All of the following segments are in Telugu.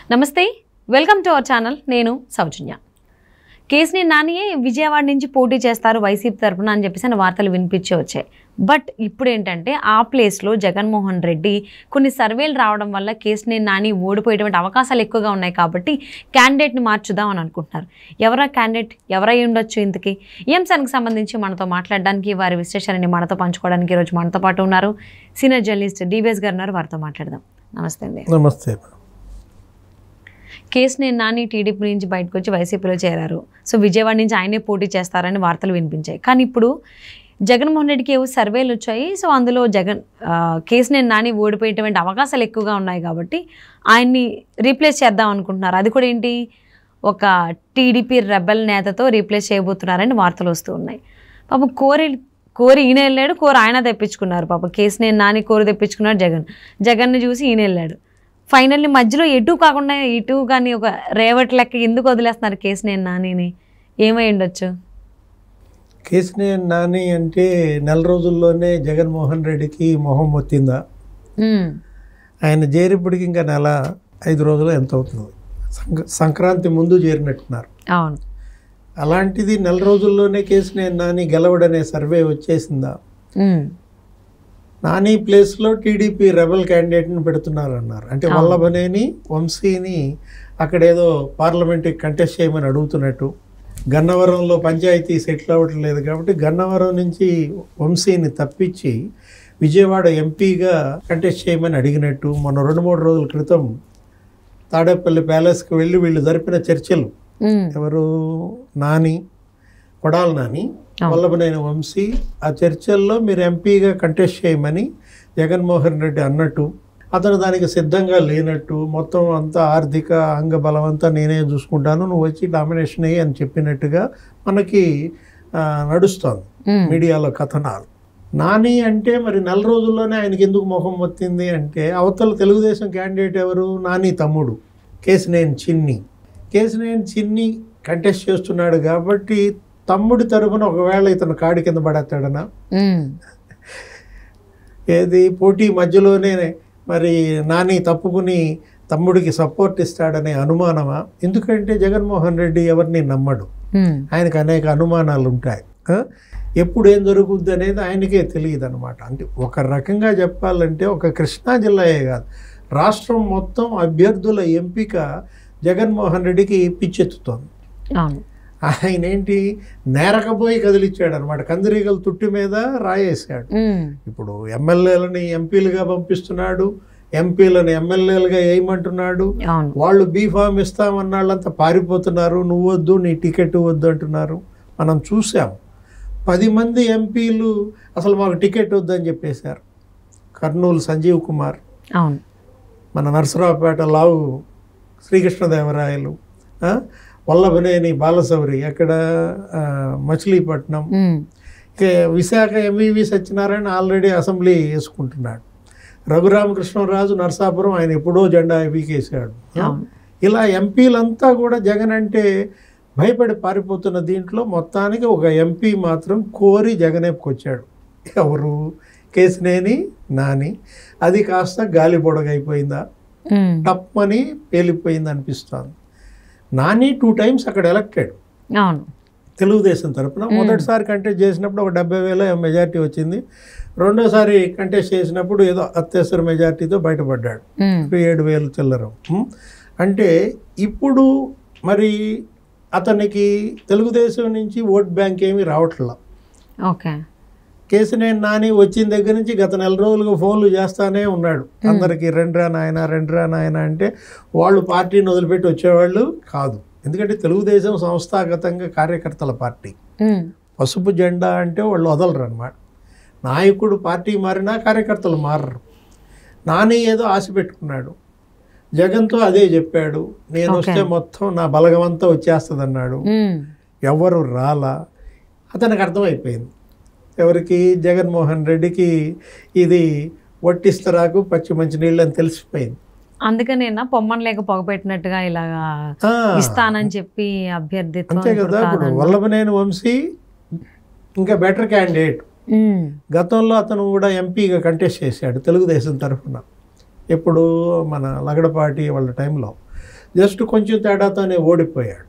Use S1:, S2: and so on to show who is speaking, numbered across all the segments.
S1: నమస్తే వెల్కమ్ టు అవర్ ఛానల్ నేను సౌజన్య కేసిని నానియే విజయవాడ నుంచి పోటీ చేస్తారు వైసీపీ తరపున అని చెప్పేసి అని వార్తలు వినిపించి వచ్చాయి బట్ ఇప్పుడు ఏంటంటే ఆ ప్లేస్లో జగన్మోహన్ రెడ్డి కొన్ని సర్వేలు రావడం వల్ల కేసిని నాని ఓడిపోయేటువంటి అవకాశాలు ఎక్కువగా ఉన్నాయి కాబట్టి క్యాండిడేట్ని మార్చుదాం అని అనుకుంటున్నారు ఎవరా క్యాండిడేట్ ఎవరై ఉండొచ్చు ఇంతకీ ఈ అంశానికి సంబంధించి మనతో మాట్లాడడానికి వారి విశ్లేషణని మనతో పంచుకోవడానికి ఈరోజు మనతో పాటు ఉన్నారు సీనియర్ జర్నలిస్ట్ డివిఎస్ గారు ఉన్నారు వారితో మాట్లాడదాం నమస్తే అండి
S2: నమస్తే
S1: కేసుని నాని టీడీపీ నుంచి బయటకు వచ్చి వైసీపీలో చేరారు సో విజయవాడ నుంచి ఆయనే పోటీ చేస్తారని వార్తలు వినిపించాయి కానీ ఇప్పుడు జగన్మోహన్ రెడ్డికి ఏవో సర్వేలు వచ్చాయి సో అందులో జగన్ ఆ, కేసుని నాని ఓడిపోయేటువంటి అవకాశాలు ఎక్కువగా ఉన్నాయి కాబట్టి ఆయన్ని రీప్లేస్ చేద్దాం అనుకుంటున్నారు అది కూడా ఏంటి ఒక టీడీపీ రెబల్ నేతతో రీప్లేస్ చేయబోతున్నారని వార్తలు వస్తూ ఉన్నాయి పాపం కోరి కోరి ఈయన వెళ్ళాడు కోరి ఆయన తెప్పించుకున్నారు పాప కేసుని నాని కోరి తెప్పించుకున్నాడు జగన్ జగన్ని చూసి ఈయన వెళ్ళాడు ఫైనల్లీ మధ్యలో ఎటు కాకుండా ఇటు కానీ ఒక రేవట్ లెక్క ఎందుకు వదిలేస్తున్నారు కేసు నేను నానిని ఏమై ఉండొచ్చు
S2: కేసునే నాని అంటే నెల రోజుల్లోనే జగన్మోహన్ రెడ్డికి మొహం వచ్చిందా
S1: ఉమ్,
S2: ఆయన చేరిప్పటికి ఇంకా నెల ఐదు రోజులు ఎంత అవుతుంది సంక- సంక్రాంతి ముందు చేరినట్టున్నారు
S1: అవును
S2: అలాంటిది నెల రోజుల్లోనే కేసునే నాని గెలవడనే సర్వే వచ్చేసిందా
S1: ఉమ్,
S2: నాని ప్లేస్లో టీడీపీ రెబల్ క్యాండిడేట్ని పెడుతున్నారన్నారు అంటే వల్లభనేని వంశీని అక్కడేదో పార్లమెంట్కి కంటెస్ట్ చేయమని అడుగుతున్నట్టు గన్నవరంలో పంచాయతీ సెటిల్ అవ్వటం లేదు కాబట్టి గన్నవరం నుంచి వంశీని తప్పించి విజయవాడ ఎంపీగా కంటెస్ట్ చేయమని అడిగినట్టు మొన్న రెండు మూడు రోజుల క్రితం తాడేపల్లి ప్యాలెస్కి వెళ్ళి వీళ్ళు జరిపిన చర్చలు
S1: ఉమ్,
S2: ఎవరు నాని కొడాలి నాని
S1: అవును.
S2: వల్లభనేని వంశీ ఆ చర్చల్లో మీరు ఎంపీగా కంటెస్ట్ చేయమని జగన్మోహన్ రెడ్డి అన్నట్టు అతను దానికి సిద్ధంగా లేనట్టు మొత్తం అంతా ఆర్థిక అంగబలం అంతా నేనే చూసుకుంటాను నువ్వు వచ్చి డామినేషన్ అయ్యి అని చెప్పినట్టుగా మనకి ఆ, నడుస్తోంది
S1: ఉమ్,
S2: మీడియాలో కథనాలు నాని అంటే మరి నెల రోజుల్లోనే ఆయనకి ఎందుకు ముఖం వచ్చింది అంటే అవతల తెలుగుదేశం క్యాండిడేట్ ఎవరు నాని తమ్ముడు కేసినేని చిన్ని కేసినేని చిన్ని కంటెస్ట్ చేస్తున్నాడు కాబట్టి తమ్ముడి తరపున ఒకవేళ ఇతను కాడి కింద పడేస్తాడనా
S1: ఉమ్,
S2: ఏది పోటీ మధ్యలోనే మరి నాని తప్పుకుని తమ్ముడికి సపోర్ట్ ఇస్తాడనే అనుమానమా ఎందుకంటే జగన్మోహన్ రెడ్డి ఎవరిని నమ్మడు
S1: ఉమ్,
S2: ఆయనకు అనేక అనుమానాలు ఉంటాయి ఆ? ఎప్పుడు ఏం జరుగుద్ది అనేది ఆయనకే తెలియదు అనమాట అంటే ఒక రకంగా చెప్పాలంటే ఒక కృష్ణా జిల్లాయే కాదు రాష్ట్రం మొత్తం అభ్యర్థుల ఎంపిక జగన్మోహన్ రెడ్డికి పిచ్చెత్తుతోంది
S1: అవును
S2: ఆయన ఏంటి నేరకపోయి కదిలిచ్చాడు అనమాట కందిరీగల తుట్టి మీద రాయేశాడు
S1: ఉమ్,
S2: ఇప్పుడు ఎమ్మెల్యేలని ఎంపీలుగా పంపిస్తున్నాడు ఎంపీలను ఎమ్మెల్యేలుగా వేయమంటున్నాడు
S1: అవును
S2: వాళ్ళు బీఫామ్ ఇస్తామన్న వాళ్ళంతా పారిపోతున్నారు నువ్వు వద్దు నీ టికెట్ వద్దు అంటున్నారు మనం చూసాం పది మంది ఎంపీలు అసలు మాకు టికెట్ వద్దని చెప్పేశారు కర్నూలు సంజీవ్ కుమార్
S1: అవును
S2: మన నరసరావుపేట లావు శ్రీకృష్ణదేవరాయలు ఆ? వల్లభనేని బాలసౌరి అక్కడ ఆ, మచిలీపట్నం
S1: ఉమ్,
S2: ఇక Visakha MVV Satyanarayana already assembly వేసుకుంటున్నాడు రఘురామకృష్ణరాజు నరసాపురం ఆయన ఎప్పుడో జెండా ఎబీకేశాడు
S1: అవును
S2: ఇలా ఎంపీలంతా కూడా జగన్ అంటే భయపడి పారిపోతున్న దీంట్లో మొత్తానికి ఒక ఎంపీ మాత్రం కోరి జగనేపుకొచ్చాడు ఎవరు కేసినేని నాని అది కాస్త గాలి పొడగైపోయిందా
S1: ఉమ్,
S2: టప్ అని పేలిపోయింది అనిపిస్తోంది నాని టూ టైమ్స్ అక్కడ ఎలక్టెడ్
S1: అవును
S2: తెలుగుదేశం తరపున మొదటిసారి కంటెస్ట్ చేసినప్పుడు ఒక డెబ్బై వేల మెజార్టీ వచ్చింది రెండోసారి కంటెస్ట్ చేసినప్పుడు ఏదో అత్యవసర మెజార్టీతో బయటపడ్డాడు
S1: ఉమ్,
S2: ఏడు వేలు చిల్లరం ఉం? అంటే ఇప్పుడు మరి అతనికి తెలుగుదేశం నుంచి ఓట్ బ్యాంక్ ఏమీ రావట్లా
S1: ఓకే
S2: కేసినేని నాని వచ్చిన దగ్గర నుంచి గత నెల రోజులుగా ఫోన్లు చేస్తానే ఉన్నాడు అందరికీ రెండ్రా నాయన రెండ్రా నాయన అంటే వాళ్ళు పార్టీని వదిలిపెట్టి వచ్చేవాళ్ళు కాదు ఎందుకంటే తెలుగుదేశం సంస్థాగతంగా కార్యకర్తల పార్టీ
S1: ఉమ్,
S2: పసుపు జెండా అంటే వాళ్ళు వదలరు అనమాట నాయకుడు పార్టీ మారినా కార్యకర్తలు మారరు నాని ఏదో ఆశ పెట్టుకున్నాడు జగన్తో అదే చెప్పాడు నేను వస్తే మొత్తం నా బలగమంతా వచ్చేస్తుంది అన్నాడు
S1: ఉమ్,
S2: ఎవరు రాలా అతనికి అర్థమైపోయింది ఎవరికి జగన్మోహన్ రెడ్డికి ఇది వట్టిస్తరాకు పచ్చి మంచినీళ్ళు అని తెలిసిపోయింది
S1: అందుకనే నా పొమ్మని లేక పొగపెట్టినట్టుగా ఇలాగా
S2: ఆ,
S1: ఇస్తానని చెప్పి అభ్యర్థిత్వం
S2: అంతే
S1: ఇప్పుడు
S2: కదా ఇప్పుడు
S1: కాదని.
S2: వల్లభనేని వంశీ ఇంకా బెటర్ క్యాండిడేట్
S1: ఉమ్,
S2: గతంలో అతను కూడా ఎంపీగా కంటెస్ట్ చేశాడు తెలుగుదేశం తరఫున ఎప్పుడు మన లగడపాటి వాళ్ళ టైంలో జస్ట్ కొంచెం తేడాతోనే ఓడిపోయాడు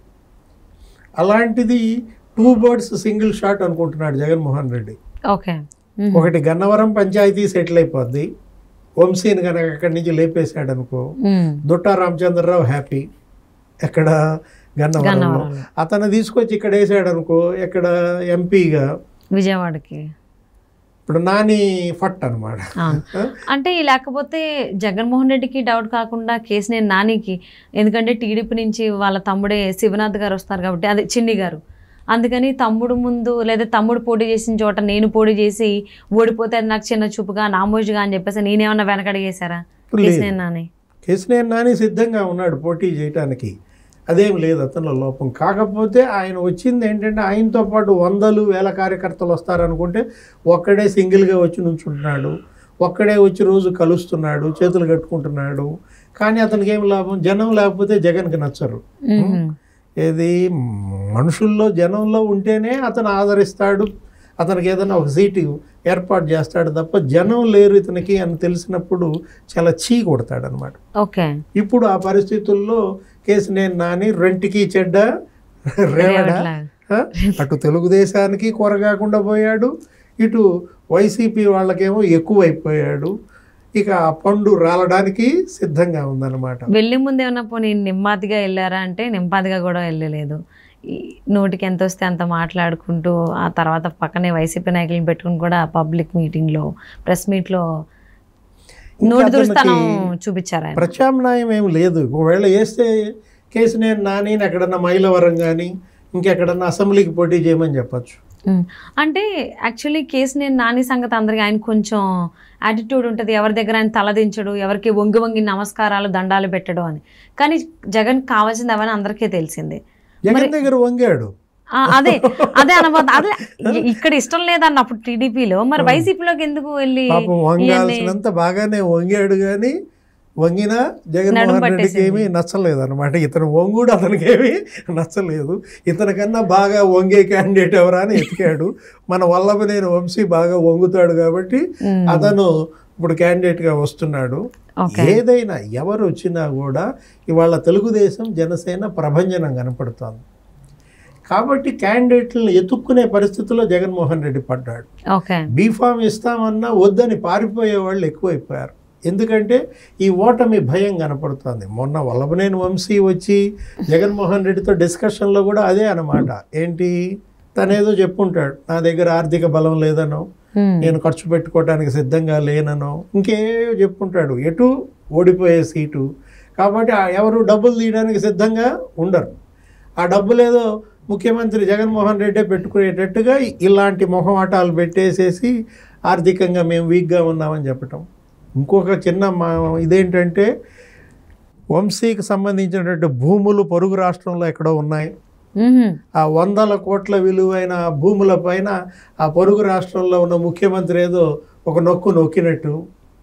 S2: అలాంటిది టూ బర్డ్స్ సింగిల్ షాట్ అనుకుంటున్నాడు జగన్మోహన్ రెడ్డి
S1: ఓకే
S2: ఒకటి గన్నవరం పంచాయతీ సెటిల్ అయిపోద్ది వంశీని కనుక అక్కడి నుంచి లేపేశాడు అనుకో దుట్టా రామచంద్రరావు హ్యాపీ ఎక్కడ గన్నవరంలో
S1: గన్నవరంలో.
S2: అతను తీసుకొచ్చి ఇక్కడ వేసాడు అనుకో ఎక్కడ ఎంపీగా
S1: విజయవాడకి
S2: ఇప్పుడు నాని ఫట్ అనమాట
S1: అవును అంటే లేకపోతే జగన్మోహన్ రెడ్డికి డౌట్ కాకుండా కేసినేని నానికి ఎందుకంటే టీడీపీ నుంచి వాళ్ళ తమ్ముడే శివనాథ్ గారు వస్తారు కాబట్టి అదే చిన్ని గారు అందుకని తమ్ముడు ముందు లేదా తమ్ముడు పోటీ చేసిన చోట నేను పోటీ చేసి ఓడిపోతే అది నాకు చిన్న చూపుగా నామోజుగా అని చెప్పేసి నేనేమన్నా వెనకడిగేశారా
S2: లేదు.
S1: కేసినేని నాని
S2: కేసినేని నాని సిద్ధంగా ఉన్నాడు పోటీ చేయటానికి అదేం లేదు అతనిలో లోపం కాకపోతే ఆయన వచ్చింది ఏంటంటే ఆయనతో పాటు వందలు వేల కార్యకర్తలు వస్తారనుకుంటే ఒక్కడే సింగిల్గా వచ్చి నుంచుంటున్నాడు ఒక్కడే వచ్చి రోజు కలుస్తున్నాడు చేతులు కట్టుకుంటున్నాడు కానీ అతనికి ఏం లాభం జనం లేకపోతే జగన్కి నచ్చరు
S1: మ్మ్.
S2: ఏది మనుషుల్లో జనంలో ఉంటేనే అతను ఆదరిస్తాడు అతనికి ఏదైనా ఒక సీటు ఏర్పాటు చేస్తాడు తప్ప జనం లేరు ఇతనికి అని తెలిసినప్పుడు చాలా చీ కొడతాడు అనమాట
S1: ఓకే
S2: ఇప్పుడు ఆ పరిస్థితుల్లో కేసినేని నాని రెంటికి చెడ్డ రేవడ
S1: రేవట్ల.
S2: ఆ? అటు తెలుగుదేశానికి కొరగాకుండా పోయాడు ఇటు వైసీపీ వాళ్ళకేమో ఎక్కువైపోయాడు ఇక ఆ పండు రాలడానికి సిద్ధంగా ఉందన్నమాట
S1: వెళ్ళే ముందు ఏమన్నా పోనీ నెమ్మదిగా వెళ్ళారా అంటే నెమ్మదిగా కూడా వెళ్ళలేదు ఈ నోటికి ఎంత వస్తే అంత మాట్లాడుకుంటూ ఆ తర్వాత పక్కనే వైసీపీ నాయకులను పెట్టుకుని కూడా పబ్లిక్ మీటింగ్లో ప్రెస్ మీట్లో
S2: ఇంకా
S1: నోటి దురుస్తానం
S2: అతనికి
S1: చూపించారు ఆయన
S2: ప్రత్యామ్నాయం ఏం లేదు ఒకవేళ వేస్తే కేసినేని నాని ఎక్కడన్నా మైలవరం కానీ ఇంకెక్కడన్నా అసెంబ్లీకి పోటీ చేయమని చెప్పచ్చు
S1: ఉమ్. అంటే యాక్చువల్లీ కేసు నేను నాని సంగతి అందరికి ఆయన కొంచెం యాటిట్యూడ్ ఉంటుంది ఎవరి దగ్గర ఆయన తలదించడు ఎవరికి వంగి వంగి నమస్కారాలు దండాలు పెట్టడు అని కానీ జగన్ కావాల్సింది అవని అందరికీ తెలిసిందే
S2: జగన్ దగ్గర వంగాడు
S1: ఆ, అదే అదే అనబోదు అదే ఇ- ఇక్కడ ఇష్టం లేదన్నప్పుడు టీడీపీలో మరి వైసీపీలోకి ఎందుకు వెళ్ళి
S2: పాపం వంగాల్సినంత బాగానే వంగాడు కానీ వంగినా జగన్మోహన్
S1: నడుము
S2: రెడ్డికి
S1: పట్టేసింది.
S2: ఏమీ నచ్చలేదు అనమాట ఇతను వంగుడు అతనికి ఏమీ నచ్చలేదు ఇతనికన్నా బాగా వంగే క్యాండిడేట్ ఎవరా అని ఎతికాడు మన వల్లభనేని వంశీ బాగా వంగుతాడు కాబట్టి
S1: ఉమ్,
S2: అతను ఇప్పుడు క్యాండిడేట్గా వస్తున్నాడు
S1: ఓకే
S2: ఏదైనా ఎవరు వచ్చినా కూడా ఇవాళ తెలుగుదేశం జనసేన ప్రభంజనం కనపడుతోంది కాబట్టి క్యాండిడేట్లను ఎత్తుక్కునే పరిస్థితిలో జగన్మోహన్ రెడ్డి పడ్డాడు
S1: ఓకే
S2: బీఫామ్ ఇస్తామన్నా వద్దని పారిపోయే వాళ్ళు ఎక్కువైపోయారు ఎందుకంటే ఈ ఓటమి భయం కనపడుతుంది మొన్న వల్లభనేని వంశీ వచ్చి జగన్మోహన్ రెడ్డితో డిస్కషన్లో కూడా అదే అన్నమాట ఏంటి తనేదో చెప్పుంటాడు నా దగ్గర ఆర్థిక బలం లేదనో
S1: ఉమ్,
S2: నేను ఖర్చు పెట్టుకోవడానికి సిద్ధంగా లేననో ఇంకేవో చెప్పుకుంటాడు ఎటు ఓడిపోయే సీటు కాబట్టి ఆ ఎవరు డబ్బులు తీయడానికి సిద్ధంగా ఉండరు ఆ డబ్బులేదో ముఖ్యమంత్రి జగన్మోహన్ రెడ్డే పెట్టుకునేటట్టుగా ఇలాంటి మొహమాటాలు పెట్టేసేసి ఆర్థికంగా మేము వీక్గా ఉన్నామని చెప్పటం ఇంకొక చిన్న మా ఇదేంటంటే వంశీకి సంబంధించినటువంటి భూములు పొరుగు రాష్ట్రంలో ఎక్కడో ఉన్నాయి
S1: ఉహుం,
S2: ఆ వందల కోట్ల విలువైన భూముల పైన ఆ పొరుగు రాష్ట్రంలో ఉన్న ముఖ్యమంత్రి ఏదో ఒక నొక్కు నొక్కినట్టు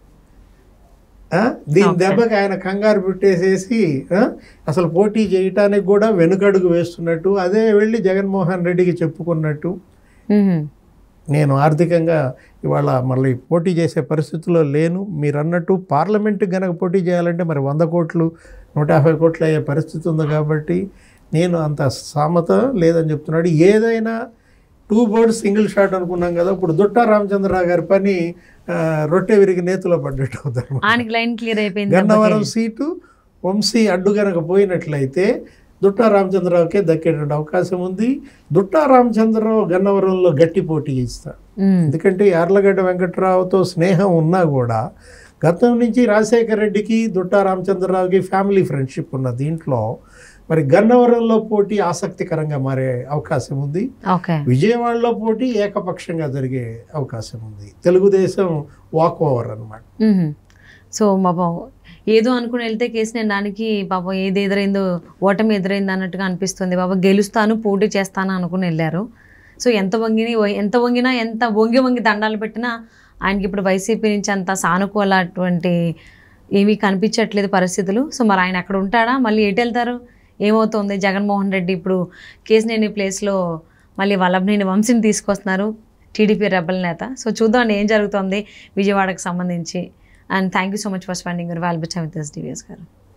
S2: ఆ? దీని
S1: Okay.
S2: దెబ్బకి ఆయన కంగారు పెట్టేసేసి ఆ? అసలు పోటీ చేయటానికి కూడా వెనుకడుగు వేస్తున్నట్టు అదే వెళ్ళి జగన్మోహన్ రెడ్డికి చెప్పుకున్నట్టు
S1: ఉహుం,
S2: నేను ఆర్థికంగా ఇవాళ మళ్ళీ పోటీ చేసే పరిస్థితిలో లేను మీరు అన్నట్టు పార్లమెంట్కి గనక పోటీ చేయాలంటే మరి వంద కోట్లు నూట యాభై కోట్లు అయ్యే పరిస్థితి ఉంది కాబట్టి నేను అంత సామత లేదని చెప్తున్నాడు ఏదైనా టూ బోర్డ్స్ సింగిల్ షాట్ అనుకున్నాం కదా ఇప్పుడు దుట్టా రామచంద్రరావు గారి పని ఆ, రొట్టె విరిగి నేతిలో పడ్డట్టు అవుతుంది
S1: ఆయనకి లైన్ క్లియర్ అయిపోయింది
S2: గన్నవరం
S1: దెబ్బకి.
S2: సీటు వంశీ అడ్డు గనక పోయినట్లయితే దుట్టా రామచంద్రరావుకే దక్కేటువంటి అవకాశం ఉంది దుట్టా రామచంద్రరావు గన్నవరంలో గట్టి పోటీ ఇస్తాడు
S1: ఉమ్,
S2: ఎందుకంటే యార్లగడ్డ వెంకట్రావుతో స్నేహం ఉన్నా కూడా గతం నుంచి రాజశేఖర రెడ్డికి దుట్టా రామచంద్రరావుకి ఫ్యామిలీ ఫ్రెండ్షిప్ ఉన్న దీంట్లో మరి గన్నవరంలో పోటీ ఆసక్తికరంగా మారే అవకాశం ఉంది
S1: ఓకే
S2: విజయవాడలో పోటీ ఏకపక్షంగా జరిగే అవకాశం ఉంది తెలుగుదేశం వాక్ ఓవర్ అనమాట
S1: మ్మ్. సో పాపం ఏదో అనుకుని వెళ్తే కేసు నేను దానికి పాపం ఏది ఎదురైందో ఓటమి ఎదురైంది అన్నట్టుగా అనిపిస్తుంది బాబా గెలుస్తాను పోటీ చేస్తాను అనుకుని వెళ్ళారు సో ఎంత వంగిని ఎంత వంగినా ఎంత వంగి వంగి దండాలు పెట్టినా ఆయనకి ఇప్పుడు వైసీపీ నుంచి అంత సానుకూల అటువంటి ఏమీ కనిపించట్లేదు పరిస్థితులు సో మరి ఆయన అక్కడ ఉంటాడా మళ్ళీ ఎటు వెళ్తారు ఏమవుతుంది జగన్మోహన్ రెడ్డి ఇప్పుడు కేసినేని ప్లేస్లో మళ్ళీ వల్లభనేని వంశీని తీసుకొస్తున్నారు టీడీపీ రెబల్ నేత సో చూద్దాం ఏం జరుగుతుంది విజయవాడకు సంబంధించి and thank you so much for spending your valuable time with this DVS గారు